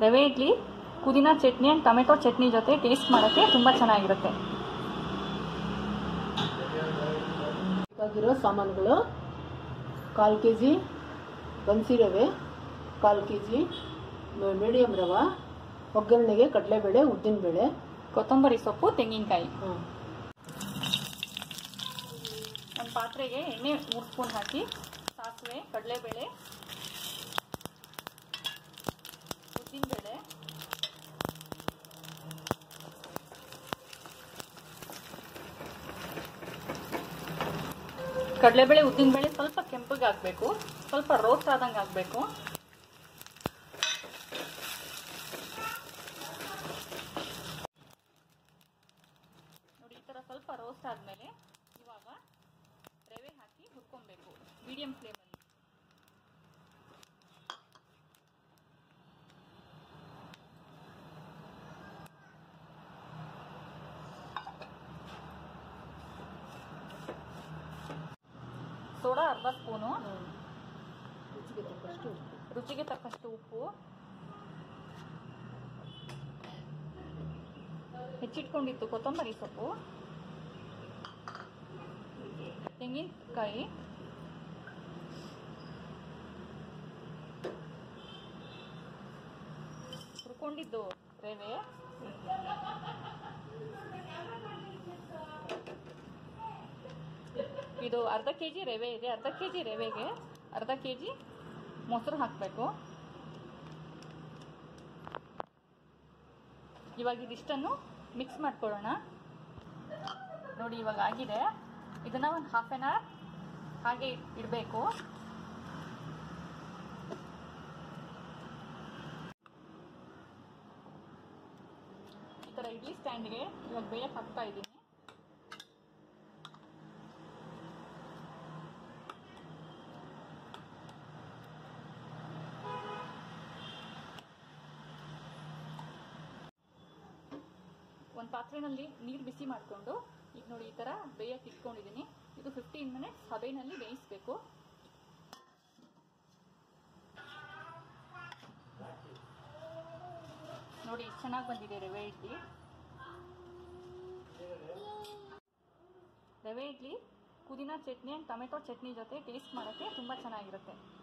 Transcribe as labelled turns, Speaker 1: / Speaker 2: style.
Speaker 1: ರವೆ ಇಡ್ಲಿ ಪುದೀನ chutney and tomato chutney ಜೊತೆ ಟೇಸ್ಟ್ ಮಾಡೋಕ್ಕೆ ತುಂಬ ಚೆನ್ನಾಗಿರುತ್ತೆ
Speaker 2: ಬೇಕಾಗಿರೋ ಸಾಮಾನುಗಳು ಕಾಲು ಕೆ ಜಿ ಬನ್ಸಿ ರವೆ ಕಾಲು ಕೆ ಜಿ ಮೀಡಿಯಮ್ ರವೆ ಒಗ್ಗರಣೆಗೆ ಕಡಲೆಬೇಳೆ ಉದ್ದಿನಬೇಳೆ
Speaker 1: ಕೊತ್ತಂಬರಿ ಸೊಪ್ಪು ತೆಂಗಿನಕಾಯಿ
Speaker 2: ಹಾಂ
Speaker 1: ಒಂದು ಪಾತ್ರೆಗೆ ಎಣ್ಣೆ ಮೂರು ಸ್ಪೂನ್ ಹಾಕಿ ಸಾಸಿವೆ ಕಡಲೆಬೇಳೆ ಉದ್ದಿನಬೇಳೆ ಕಡಲೆಬೇಳೆ ಉದ್ದಿನಬೇಳೆ ಸ್ವಲ್ಪ ಕೆಂಪಗೆ ಆಗಬೇಕು ಸ್ವಲ್ಪ ರೋಸ್ಟ್ ಆದಂಗೆ ಆಗಬೇಕು ನೋಡಿ ಈ ಥರ ಸ್ವಲ್ಪ ರೋಸ್ಟ್ ಆದಮೇಲೆ ಇವಾಗ ರವೆ ಹಾಕಿ ಹುರ್ಕೊಬೇಕು ಮೀಡಿಯಂ ಫ್ಲೇಮಲ್ಲಿ ಸೋಡಾ ಅರ್ಧ ಸ್ಪೂನು
Speaker 2: ರುಚಿಗೆ ತಕ್ಕಷ್ಟು ಉಪ್ಪು.
Speaker 1: ರುಚಿಗೆ ತಕ್ಕಷ್ಟು ಉಪ್ಪು ಹೆಚ್ಚಿಟ್ಕೊಂಡಿತ್ತು ಕೊತ್ತಂಬರಿ ಸೊಪ್ಪು ತೆಂಗಿನಕಾಯಿ ಹುರ್ಕೊಂಡಿದ್ದು ರವೆ ಇದು ಅರ್ಧ ಕೆ ಜಿ ರವೆ ಇದೆ ಅರ್ಧ ಕೆ ಜಿ ರವೆಗೆ ಅರ್ಧ ಕೆ ಜಿ ಮೊಸರು ಹಾಕಬೇಕು ಇವಾಗ ಇದಿಷ್ಟನ್ನು ಮಿಕ್ಸ್ ಮಾಡ್ಕೊಳ್ಳೋಣ ನೋಡಿ ಇವಾಗ ಆಗಿದೆ ಇದನ್ನ ಒಂದು ಹಾಫ್ ಆನ್ ಅವರ್ ಹಾಗೆ ಇಡಬೇಕು ಈ ಥರ ಇಡ್ಲಿ ಸ್ಟ್ಯಾಂಡ್ಗೆ ಇವಾಗ ಬೇಯಕ್ಕೆ ಹಾಕ್ತಾ ಇದ್ದೀನಿ ಒಂದು ಪಾತ್ರೆನಲ್ಲಿ ನೀರು ಬಿಸಿ ಮಾಡಿಕೊಂಡು ಈಗ ನೋಡಿ ಈ ಥರ ಬೇಯಕ್ಕೆ ಇಟ್ಕೊಂಡಿದ್ದೀನಿ ಇದು ಫಿಫ್ಟೀನ್ ಮಿನಿಟ್ಸ್ ಹಬೆನಲ್ಲಿ ಬೇಯಿಸಬೇಕು ನೋಡಿ ಚೆನ್ನಾಗಿ ಬಂದಿದೆ ರವೆ ಇಡ್ಲಿ ರವೆ ಇಡ್ಲಿ ಪುದೀನ ಚಟ್ನಿ ಆ್ಯಂಡ್ ಟೊಮೆಟೊ ಚಟ್ನಿ ಜೊತೆ ಟೇಸ್ಟ್ ಮಾಡೋಕ್ಕೆ ತುಂಬ ಚೆನ್ನಾಗಿರುತ್ತೆ